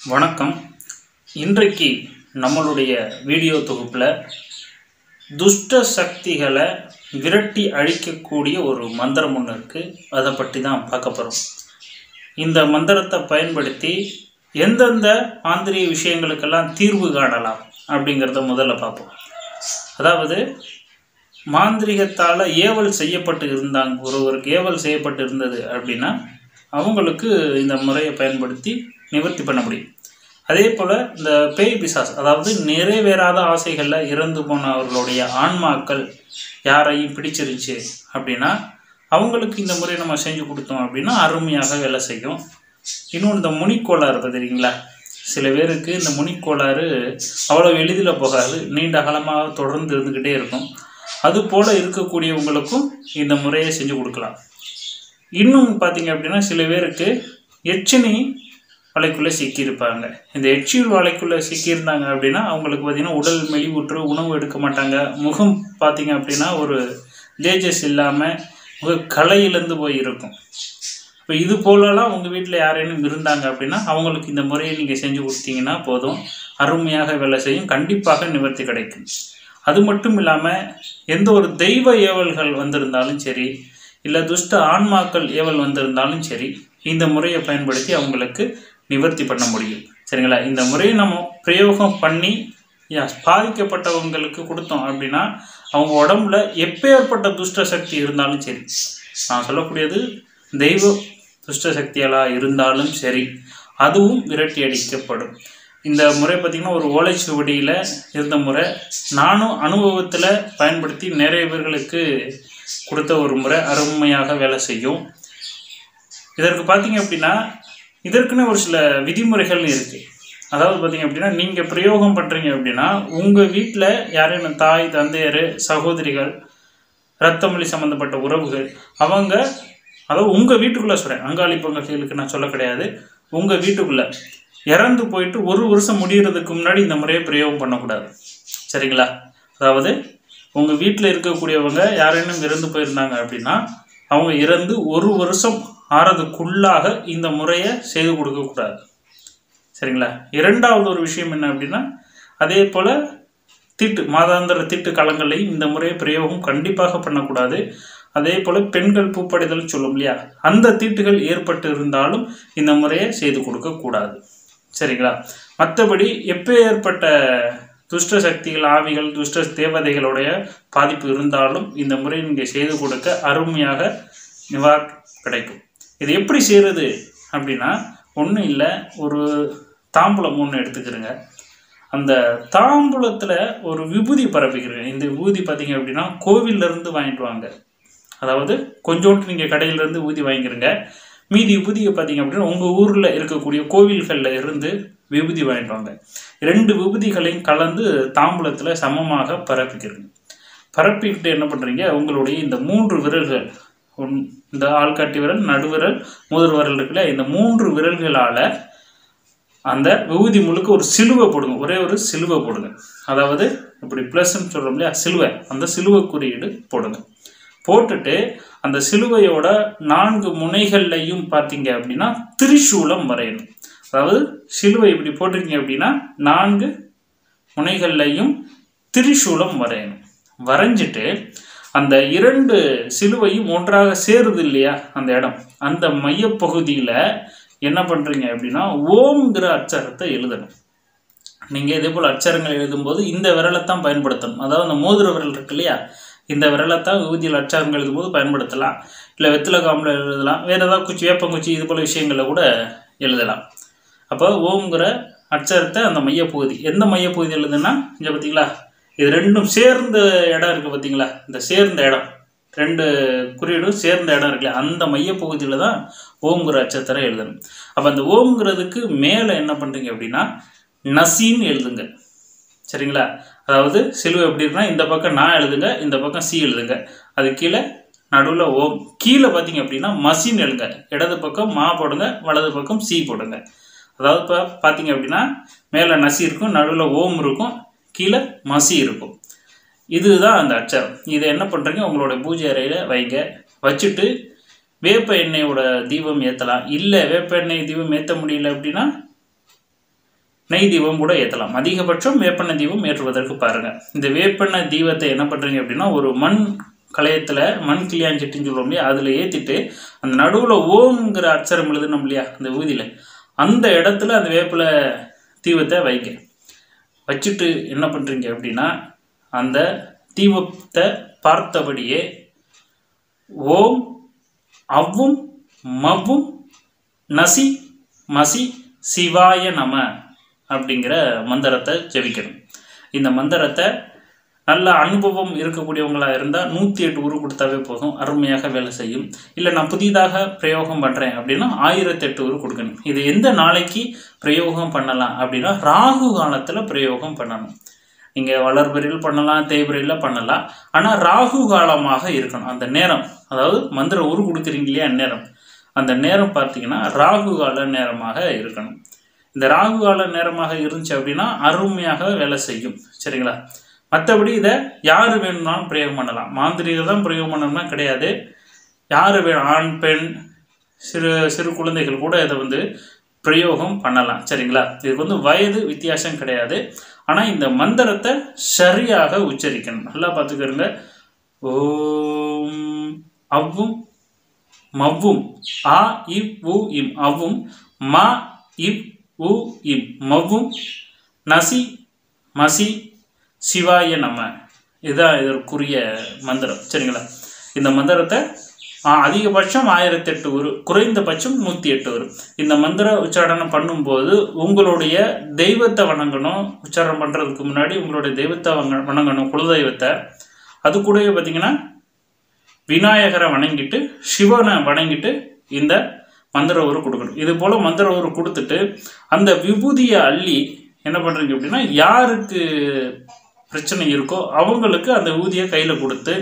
வணக்கம் இன்றைக்கு நம்மளுடைய வீடியோ தொகுப்பில் துஷ்ட சக்திகளை விரட்டி அழிக்கக்கூடிய ஒரு மந்திரம் ஒன்று இருக்குது அதை பற்றி தான் பார்க்க போகிறோம் இந்த மந்திரத்தை பயன்படுத்தி எந்தெந்த மாந்திரிக விஷயங்களுக்கெல்லாம் தீர்வு காணலாம் அப்படிங்கிறத முதல்ல பார்ப்போம் அதாவது மாந்திரிகத்தால் ஏவல் செய்யப்பட்டு இருந்தாங்க ஒருவருக்கு ஏவல் செய்யப்பட்டு இருந்தது அப்படின்னா அவங்களுக்கு இந்த முறையை பயன்படுத்தி நிவர்த்தி பண்ண முடியும் அதே போல் இந்த பேய் பிசாஸ் அதாவது நிறைவேறாத ஆசைகளில் இறந்து போனவர்களுடைய ஆன்மாக்கள் யாரையும் பிடிச்சிருச்சு அப்படின்னா அவங்களுக்கு இந்த முறையை நம்ம செஞ்சு கொடுத்தோம் அப்படின்னா அருமையாக வேலை செய்யும் இன்னொன்று இந்த முனிக்கோளாறு இருக்கு தெரியுங்களா சில பேருக்கு இந்த முனிக்கோளாறு அவ்வளோ எளிதில் போகாது நீண்ட காலமாக தொடர்ந்து இருந்துக்கிட்டே இருக்கும் அது போல் இருக்கக்கூடியவங்களுக்கும் இந்த முறையை செஞ்சு கொடுக்கலாம் இன்னும் பார்த்தீங்க அப்படின்னா சில பேருக்கு எச்சினி வலைக்குள்ளே சிக்கியிருப்பாங்க இந்த எச்சில் வலைக்குள்ளே சிக்கியிருந்தாங்க அப்படின்னா அவங்களுக்கு பார்த்திங்கன்னா உடல் மெலிவுற்று உணவு எடுக்க மாட்டாங்க முகம் பார்த்தீங்க அப்படின்னா ஒரு தேஜஸ் இல்லாமல் முக கலையிலேருந்து போய் இருக்கும் இப்போ இது போலலாம் உங்கள் வீட்டில் யாரேனும் இருந்தாங்க அப்படின்னா அவங்களுக்கு இந்த முறையை நீங்கள் செஞ்சு கொடுத்தீங்கன்னா போதும் அருமையாக வேலை செய்யும் கண்டிப்பாக நிவர்த்தி கிடைக்கும் அது மட்டும் இல்லாமல் எந்த ஒரு தெய்வ ஏவல்கள் வந்திருந்தாலும் சரி இல்லை துஷ்ட ஆன்மாக்கள் ஏவல் வந்திருந்தாலும் சரி இந்த முறையை பயன்படுத்தி அவங்களுக்கு நிவர்த்தி பண்ண முடியும் சரிங்களா இந்த முறையை நம்ம பிரயோகம் பண்ணி யா- பாதிக்கப்பட்டவங்களுக்கு கொடுத்தோம் அப்படின்னா அவங்க உடம்புல எப்பேற்பட்ட துஷ்ட சக்தி இருந்தாலும் சரி நான் சொல்லக்கூடியது தெய்வ துஷ்ட சக்தியெல்லாம் இருந்தாலும் சரி அதுவும் விரட்டி அடிக்கப்படும் இந்த முறை பார்த்திங்கன்னா ஒரு ஓலைச்சுவடியில் இருந்த முறை நானும் அனுபவத்தில் பயன்படுத்தி நிறைய பேர்களுக்கு கொடுத்த ஒரு முறை அருமையாக வேலை செய்யும் இதற்கு பார்த்தீங்க அப்படின்னா இதற்குன்னு ஒரு சில விதிமுறைகள் இருக்குது அதாவது பார்த்தீங்க அப்படின்னா நீங்கள் பிரயோகம் பண்ணுறீங்க அப்படின்னா உங்கள் வீட்டில் யாரேனும் தாய் தந்தையர் சகோதரிகள் ரத்தமொழி சம்மந்தப்பட்ட உறவுகள் அவங்க அதாவது உங்கள் வீட்டுக்குள்ளே சொல்கிறேன் அங்காளி பொங்கலுக்கு நான் சொல்ல கிடையாது உங்கள் வீட்டுக்குள்ளே இறந்து போயிட்டு ஒரு வருஷம் முடியறதுக்கு முன்னாடி இந்த முறையை பிரயோகம் பண்ணக்கூடாது சரிங்களா அதாவது உங்கள் வீட்டில் இருக்கக்கூடியவங்க யாரேனும் இறந்து போயிருந்தாங்க அப்படின்னா அவங்க இறந்து ஒரு வருஷம் ஆறதுக்குள்ளாக இந்த முறையை செய்து கொடுக்கக்கூடாது சரிங்களா இரண்டாவது ஒரு விஷயம் என்ன அப்படின்னா அதே போல் தீட்டு மாதாந்திர தீட்டு காலங்களையும் இந்த முறையை பிரயோகம் கண்டிப்பாக பண்ணக்கூடாது அதே போல் பெண்கள் பூப்படைதல் சொல்லும் இல்லையா அந்த தீட்டுகள் ஏற்பட்டு இருந்தாலும் இந்த முறையை செய்து கொடுக்கக்கூடாது சரிங்களா மற்றபடி எப்போ ஏற்பட்ட துஷ்ட சக்திகள் ஆவிகள் துஷ்ட தேவதைகளுடைய பாதிப்பு இருந்தாலும் இந்த முறை நீங்கள் செய்து கொடுக்க அருமையாக நிவார் கிடைக்கும் இது எப்படி செய்கிறது அப்படின்னா ஒன்றும் இல்லை ஒரு தாம்பூலம் ஒன்று எடுத்துக்கிறேங்க அந்த தாம்பூலத்தில் ஒரு விபூதி பரப்பிக்கிறேங்க இந்த விபூதி பார்த்தீங்க அப்படின்னா கோவில்ல இருந்து வாங்கிட்டு வாங்க அதாவது கொஞ்சோண்டு நீங்கள் கடையிலேருந்து ஊதி வாங்கிக்கிறங்க மீதி விபூதியை பார்த்தீங்க அப்படின்னா உங்கள் ஊரில் இருக்கக்கூடிய கோவில்களில் இருந்து விபூதி வாங்கிட்டு வாங்க ரெண்டு விபூதிகளையும் கலந்து தாம்பூலத்தில் சமமாக பரப்பிக்கிறங்க பரப்பிக்கிட்டு என்ன பண்ணுறீங்க உங்களுடைய இந்த மூன்று விரல்கள் ஒன் இந்த ஆள்காட்டி விரல் நடுவிரல் முதல் விரல் இருக்குல்ல இந்த மூன்று விரல்களால் அந்த விபூதி முழுக்க ஒரு சிலுவை போடுங்க ஒரே ஒரு சிலுவை போடுங்க அதாவது இப்படி ப்ளஸ்ன்னு சொல்கிறோம் இல்லையா சிலுவை அந்த சிலுவை குறியீடு போடுங்க போட்டுட்டு அந்த சிலுவையோட நான்கு முனைகள்லையும் பார்த்தீங்க அப்படின்னா திரிசூலம் வரையணும் அதாவது சிலுவை இப்படி போட்டிருக்கீங்க அப்படின்னா நான்கு முனைகள்லையும் திரிசூலம் வரையணும் வரைஞ்சிட்டு அந்த இரண்டு சிலுவையும் ஒன்றாக சேருது இல்லையா அந்த இடம் அந்த மையப்பகுதியில் என்ன பண்ணுறீங்க அப்படின்னா ஓம்ங்கிற அச்சரத்தை எழுதணும் நீங்கள் இதே போல் அச்சரங்கள் எழுதும்போது இந்த விரலை தான் பயன்படுத்தணும் அதாவது அந்த மோதிர விரல் இருக்கு இல்லையா இந்த விரலை தான் விபூதியில் அச்சரங்கள் எழுதும்போது பயன்படுத்தலாம் இல்லை வெத்தில காம்பில் எழுதலாம் வேறு ஏதாவது குச்சி வேப்பங்குச்சி இது போல் விஷயங்களில் கூட எழுதலாம் அப்போ ஓம்ங்கிற அச்சரத்தை அந்த மையப்பகுதி எந்த மையப்பகுதி எழுதுன்னா இங்கே பார்த்தீங்களா இது ரெண்டும் சேர்ந்த இடம் இருக்குது பார்த்தீங்களா இந்த சேர்ந்த இடம் ரெண்டு குறியீடும் சேர்ந்த இடம் இருக்குல்ல அந்த மையப்பகுதியில் தான் ஓம்ங்கிற அச்சத்தரை எழுதணும் அப்போ அந்த ஓம்ங்கிறதுக்கு மேலே என்ன பண்ணுறீங்க அப்படின்னா நசின்னு எழுதுங்க சரிங்களா அதாவது சிலுவை எப்படி இருக்குன்னா இந்த பக்கம் நான் எழுதுங்க இந்த பக்கம் சி எழுதுங்க அது கீழே நடுவில் ஓம் கீழே பார்த்தீங்க அப்படின்னா மசின்னு எழுதுங்க இடது பக்கம் மா போடுங்க வலது பக்கம் சி போடுங்க அதாவது இப்போ பார்த்தீங்க அப்படின்னா மேலே நசி இருக்கும் நடுவில் ஓம் இருக்கும் கீழே மசி இருக்கும் இதுதான் அந்த அச்சரம் இதை என்ன பண்ணுறீங்க உங்களோட பூஜை அறையில் வைங்க வச்சுட்டு வேப்ப எண்ணெயோட தீபம் ஏற்றலாம் இல்லை வேப்ப எண்ணெய் தீபம் ஏற்ற முடியல அப்படின்னா நெய் தீபம் கூட ஏற்றலாம் அதிகபட்சம் வேப்பெண்ணெய் தீபம் ஏற்றுவதற்கு பாருங்கள் இந்த வேப்பெண்ணெய் தீபத்தை என்ன பண்ணுறீங்க அப்படின்னா ஒரு மண் கலையத்தில் மண் கிளியாஞ்சட்டின்னு சொல்லுவோம் இல்லையா அதில் ஏற்றிட்டு அந்த நடுவில் ஓம்ங்கிற அச்சரம் எழுதுனோம் இல்லையா அந்த ஊதியில் அந்த இடத்துல அந்த வேப்பிலை தீபத்தை வைங்க வச்சுட்டு என்ன பண்ணுறீங்க அப்படின்னா அந்த தீபத்தை பார்த்தபடியே ஓம் அவ்வும் மவ்வும் நசி மசி சிவாய நம அப்படிங்கிற மந்திரத்தை ஜெபிக்கணும் இந்த மந்திரத்தை நல்ல அனுபவம் இருக்கக்கூடியவங்களா இருந்தால் நூற்றி எட்டு உரு கொடுத்தாவே போதும் அருமையாக வேலை செய்யும் இல்லை நான் புதிதாக பிரயோகம் பண்ணுறேன் அப்படின்னா ஆயிரத்தெட்டு உரு கொடுக்கணும் இது எந்த நாளைக்கு பிரயோகம் பண்ணலாம் அப்படின்னா ராகு காலத்தில் பிரயோகம் பண்ணணும் நீங்கள் வளர்பிறையில் பண்ணலாம் தேய்பிறையில் பண்ணலாம் ஆனால் ராகு காலமாக இருக்கணும் அந்த நேரம் அதாவது மந்திர உரு கொடுக்குறீங்க இல்லையா நேரம் அந்த நேரம் பார்த்தீங்கன்னா ராகு கால நேரமாக இருக்கணும் இந்த ராகு கால நேரமாக இருந்துச்சு அப்படின்னா அருமையாக வேலை செய்யும் சரிங்களா மற்றபடி இதை யார் வேணும்னாலும் பிரயோகம் பண்ணலாம் மாந்திரிகர் தான் பிரயோகம் பண்ணணும்னா கிடையாது யார் வேணும் ஆண் பெண் சிறு சிறு குழந்தைகள் கூட இதை வந்து பிரயோகம் பண்ணலாம் சரிங்களா இதுக்கு வந்து வயது வித்தியாசம் கிடையாது ஆனால் இந்த மந்திரத்தை சரியாக உச்சரிக்கணும் நல்லா பார்த்துக்கிறங்க ஓம் அவ்வும் மவ்வும் ஆ இவ் உ இம் அவ்வும் ம இவ் உ இம் மவ்வும் நசி மசி சிவாய நம இதுதான் இதற்குரிய மந்திரம் சரிங்களா இந்த மந்திரத்தை ஆ, அதிகபட்சம் ஆயிரத்தெட்டு ஒரு குறைந்தபட்சம் நூற்றி எட்டு வரும் இந்த மந்திர உச்சாரணம் பண்ணும்போது உங்களுடைய தெய்வத்தை வணங்கணும் உச்சாரணம் பண்ணுறதுக்கு முன்னாடி உங்களுடைய தெய்வத்தை வணங்க- வணங்கணும் குலதெய்வத்தை அது கூடவே பார்த்தீங்கன்னா விநாயகரை வணங்கிட்டு சிவனை வணங்கிட்டு இந்த மந்திர ஊர் கொடுக்கணும் இது போல் மந்திர ஊர் கொடுத்துட்டு அந்த விபூதியை அள்ளி என்ன பண்ணுறீங்க அப்படின்னா யாருக்கு பிரச்சனை இருக்கோ அவங்களுக்கு அந்த ஊதியை கையில் கொடுத்து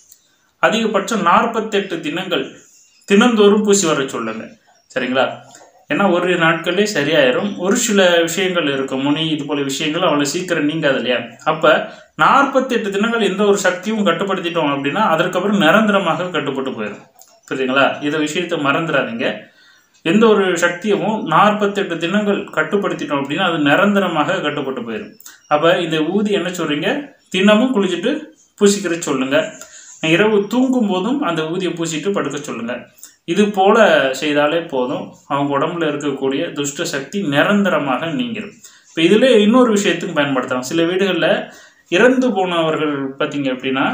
அதிகபட்சம் நாற்பத்தெட்டு தினங்கள் தினந்தோறும் பூசி வர சொல்லுங்க சரிங்களா ஏன்னா ஒரு நாட்களே சரியாயிரும் ஒரு சில விஷயங்கள் இருக்கும் முனி இது போல விஷயங்கள் அவ்வளோ சீக்கிரம் நீங்காது இல்லையா அப்போ நாற்பத்தெட்டு தினங்கள் எந்த ஒரு சக்தியும் கட்டுப்படுத்திட்டோம் அப்படின்னா அதற்கப்புறம் நிரந்தரமாக கட்டுப்பட்டு போயிடும் புரியுதுங்களா இதை விஷயத்தை மறந்துடாதீங்க எந்த ஒரு சக்தியவும் நாற்பத்தெட்டு தினங்கள் கட்டுப்படுத்திட்டோம் அப்படின்னா அது நிரந்தரமாக கட்டுப்பட்டு போயிடும் அப்போ இந்த ஊதி என்ன சொல்றீங்க தினமும் குளிச்சுட்டு பூசிக்கிற சொல்லுங்க இரவு தூங்கும் போதும் அந்த ஊதியை பூசிட்டு படுக்க சொல்லுங்க இது போல செய்தாலே போதும் அவங்க உடம்புல இருக்கக்கூடிய துஷ்ட சக்தி நிரந்தரமாக நீங்கிடும் இப்போ இதில் இன்னொரு விஷயத்துக்கு பயன்படுத்தலாம் சில வீடுகளில் இறந்து போனவர்கள் பார்த்தீங்க அப்படின்னா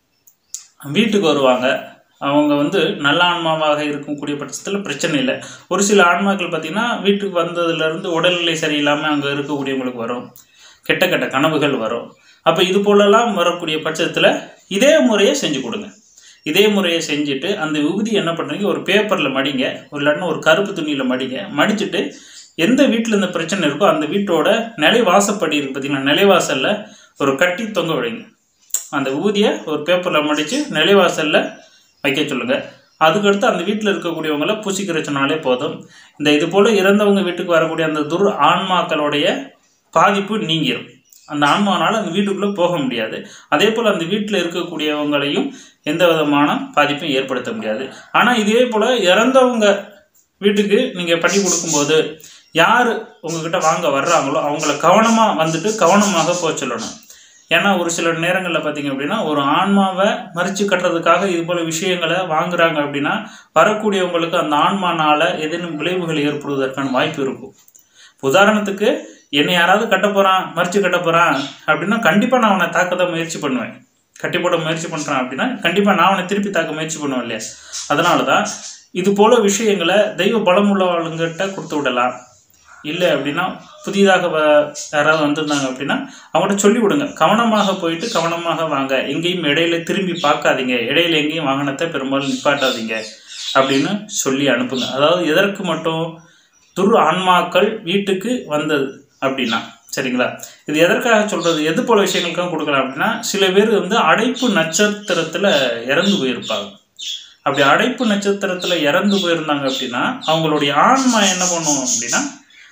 வீட்டுக்கு வருவாங்க அவங்க வந்து நல்ல ஆன்மாவாக இருக்கக்கூடிய பட்சத்தில் பிரச்சனை இல்லை ஒரு சில ஆன்மாக்கள் பார்த்தீங்கன்னா வீட்டுக்கு வந்ததுலேருந்து உடல்நிலை சரியில்லாமல் அங்கே இருக்கக்கூடியவங்களுக்கு வரும் கெட்ட கெட்ட கனவுகள் வரும் அப்போ இது போலலாம் வரக்கூடிய பட்சத்தில் இதே முறையை செஞ்சு கொடுங்க இதே முறையை செஞ்சுட்டு அந்த விபூதி என்ன பண்ணுறீங்க ஒரு பேப்பரில் மடிங்க ஒரு இல்லாட்டினா ஒரு கருப்பு துணியில் மடிங்க மடிச்சுட்டு எந்த வீட்டில் இந்த பிரச்சனை இருக்கோ அந்த வீட்டோட நிலைவாசப்படி இருக்கு பார்த்தீங்கன்னா நிலைவாசலில் ஒரு கட்டி தொங்க விடுங்க அந்த ஊதியை ஒரு பேப்பரில் மடித்து நிலைவாசலில் வைக்க சொல்லுங்க அதுக்கடுத்து அந்த வீட்டில் இருக்கக்கூடியவங்கள பூசிக்கிறச்சுனாலே போதும் இந்த இது போல் இறந்தவங்க வீட்டுக்கு வரக்கூடிய அந்த துர் ஆன்மாக்களுடைய பாதிப்பு நீங்கிரும் அந்த ஆன்மாவால் அந்த வீட்டுக்குள்ளே போக முடியாது அதே போல் அந்த வீட்டில் இருக்கக்கூடியவங்களையும் எந்த விதமான பாதிப்பும் ஏற்படுத்த முடியாது ஆனால் இதே போல் இறந்தவங்க வீட்டுக்கு நீங்கள் பண்ணி கொடுக்கும்போது யார் உங்ககிட்ட வாங்க வர்றாங்களோ அவங்கள கவனமாக வந்துட்டு கவனமாக போக சொல்லணும் ஏன்னா ஒரு சில நேரங்களில் பார்த்தீங்க அப்படின்னா ஒரு ஆன்மாவை மறித்து கட்டுறதுக்காக இது போல விஷயங்களை வாங்குறாங்க அப்படின்னா வரக்கூடியவங்களுக்கு அந்த ஆன்மானால ஏதேனும் விளைவுகள் ஏற்படுவதற்கான வாய்ப்பு இருக்கும் உதாரணத்துக்கு என்னை யாராவது கட்ட போகிறான் மறித்து கட்ட போகிறான் அப்படின்னா கண்டிப்பாக நான் அவனை தாக்க தான் முயற்சி பண்ணுவேன் கட்டி போட முயற்சி பண்ணுறான் அப்படின்னா கண்டிப்பாக நான் அவனை திருப்பி தாக்க முயற்சி பண்ணுவேன் இல்லையா அதனால தான் இது போல விஷயங்களை தெய்வ பலம் உள்ளவங்ககிட்ட கொடுத்து விடலாம் இல்லை அப்படின்னா புதிதாக வ- யாராவது வந்திருந்தாங்க அப்படின்னா அவங்கள்ட்ட சொல்லி விடுங்க கவனமாக போயிட்டு கவனமாக வாங்க எங்கேயும் இடையில திரும்பி பார்க்காதீங்க இடையில எங்கேயும் வாகனத்தை பெரும்பாலும் நிப்பாட்டாதீங்க அப்படின்னு சொல்லி அனுப்புங்க அதாவது எதற்கு மட்டும் துர் ஆன்மாக்கள் வீட்டுக்கு வந்தது அப்படின்னா சரிங்களா இது எதற்காக சொல்றது எது போல விஷயங்களுக்காக கொடுக்கலாம் அப்படின்னா சில பேர் வந்து அடைப்பு நட்சத்திரத்துல இறந்து போயிருப்பாங்க அப்படி அடைப்பு நட்சத்திரத்துல இறந்து போயிருந்தாங்க அப்படின்னா அவங்களுடைய ஆன்மா என்ன பண்ணும் அப்படின்னா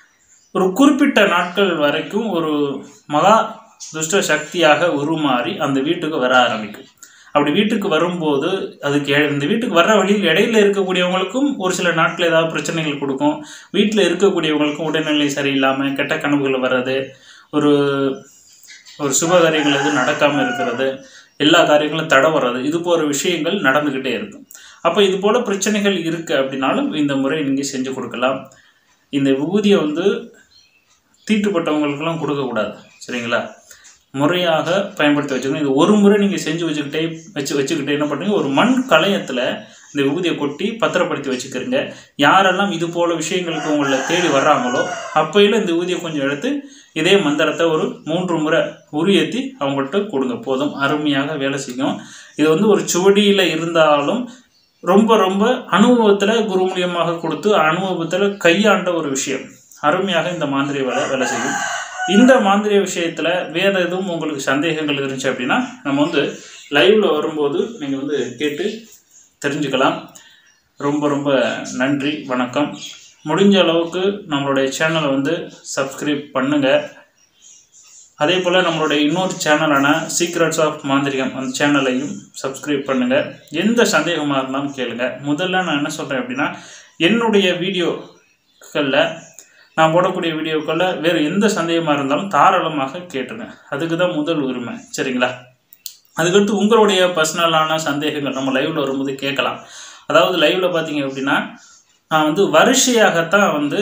ஒரு குறிப்பிட்ட நாட்கள் வரைக்கும் ஒரு மகா துஷ்ட சக்தியாக உருமாறி அந்த வீட்டுக்கு வர ஆரம்பிக்கும் அப்படி வீட்டுக்கு வரும்போது அதுக்கு எ- இந்த வீட்டுக்கு வர்ற வழியில் இடையில இருக்கக்கூடியவங்களுக்கும் ஒரு சில நாட்டில் ஏதாவது பிரச்சனைகள் கொடுக்கும் வீட்டில் இருக்கக்கூடியவங்களுக்கும் உடல்நிலை சரியில்லாமல் கெட்ட கனவுகள் வர்றது ஒரு ஒரு சுப காரியங்கள் எதுவும் நடக்காமல் இருக்கிறது எல்லா காரியங்களும் தடை வர்றது இது போன்ற விஷயங்கள் நடந்துக்கிட்டே இருக்கும் அப்போ இது போல் பிரச்சனைகள் இருக்குது அப்படின்னாலும் இந்த முறை நீங்கள் செஞ்சு கொடுக்கலாம் இந்த விபூதியை வந்து தீட்டுப்பட்டவங்களுக்கெல்லாம் கொடுக்கக்கூடாது சரிங்களா முறையாக பயன்படுத்தி வச்சுக்கணும் இது ஒரு முறை நீங்கள் செஞ்சு வச்சுக்கிட்டே வச்சு வச்சுக்கிட்டே என்ன பண்ணுறீங்க ஒரு மண் களையத்தில் இந்த விபூதியை கொட்டி பத்திரப்படுத்தி வச்சுக்கிறீங்க யாரெல்லாம் இது போல விஷயங்களுக்கு உங்களை தேடி வர்றாங்களோ அப்பையில் இந்த விபூதியை கொஞ்சம் எடுத்து இதே மந்திரத்தை ஒரு மூன்று முறை உரியேற்றி அவங்கள்ட்ட கொடுங்க போதும் அருமையாக வேலை செய்யும் இது வந்து ஒரு சுவடியில் இருந்தாலும் ரொம்ப ரொம்ப அனுபவத்தில் குரு மூலியமாக கொடுத்து அனுபவத்தில் கையாண்ட ஒரு விஷயம் அருமையாக இந்த மாந்திரிய வேலை வேலை செய்யும் இந்த மாந்திரிய விஷயத்தில் வேறு எதுவும் உங்களுக்கு சந்தேகங்கள் இருந்துச்சு அப்படின்னா நம்ம வந்து லைவ்ல வரும்போது நீங்கள் வந்து கேட்டு தெரிஞ்சுக்கலாம் ரொம்ப ரொம்ப நன்றி வணக்கம் முடிஞ்ச அளவுக்கு நம்மளுடைய சேனலை வந்து சப்ஸ்கிரைப் பண்ணுங்கள் அதே போல் நம்மளுடைய இன்னொரு சேனலான சீக்ரெட்ஸ் ஆஃப் மாந்திரிகம் அந்த சேனலையும் சப்ஸ்கிரைப் பண்ணுங்கள் எந்த சந்தேகமாக இருந்தாலும் கேளுங்க முதல்ல நான் என்ன சொல்கிறேன் அப்படின்னா என்னுடைய வீடியோக்களில் நான் போடக்கூடிய வீடியோக்களில் வேறு எந்த சந்தேகமாக இருந்தாலும் தாராளமாக கேட்டுருங்க அதுக்கு தான் முதல் உரிமை சரிங்களா அதுக்கடுத்து உங்களுடைய பர்சனலான சந்தேகங்கள் நம்ம லைவில் வரும்போது கேட்கலாம் அதாவது லைவில் பார்த்தீங்க அப்படின்னா நான் வந்து வரிசையாகத்தான் வந்து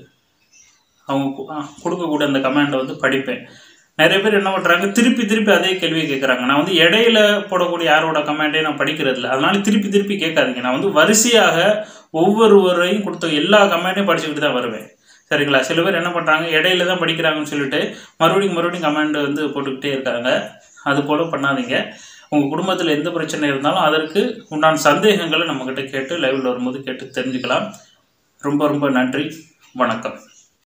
அவங்க கு- அஹ் கொடுக்கக்கூடிய அந்த கமெண்டை வந்து படிப்பேன் நிறைய பேர் என்ன பண்ணுறாங்க திருப்பி திருப்பி அதே கேள்வியை கேட்குறாங்க நான் வந்து இடையில போடக்கூடிய யாரோட கமெண்ட்டையும் நான் படிக்கிறது இல்லை அதனால திருப்பி திருப்பி கேட்காதீங்க நான் வந்து வரிசையாக ஒவ்வொருவரையும் கொடுத்த எல்லா கமெண்ட்டையும் படிச்சுக்கிட்டு தான் வருவேன் சரிங்களா சில பேர் என்ன பண்ணுறாங்க இடையில தான் படிக்கிறாங்கன்னு சொல்லிட்டு மறுபடியும் மறுபடியும் கமெண்ட் வந்து போட்டுக்கிட்டே இருக்காங்க அது போல் பண்ணாதீங்க உங்கள் குடும்பத்தில் எந்த பிரச்சனை இருந்தாலும் அதற்கு உண்டான சந்தேகங்களை நம்மக்கிட்ட கேட்டு லைவில் வரும்போது கேட்டு தெரிஞ்சுக்கலாம் ரொம்ப ரொம்ப நன்றி வணக்கம்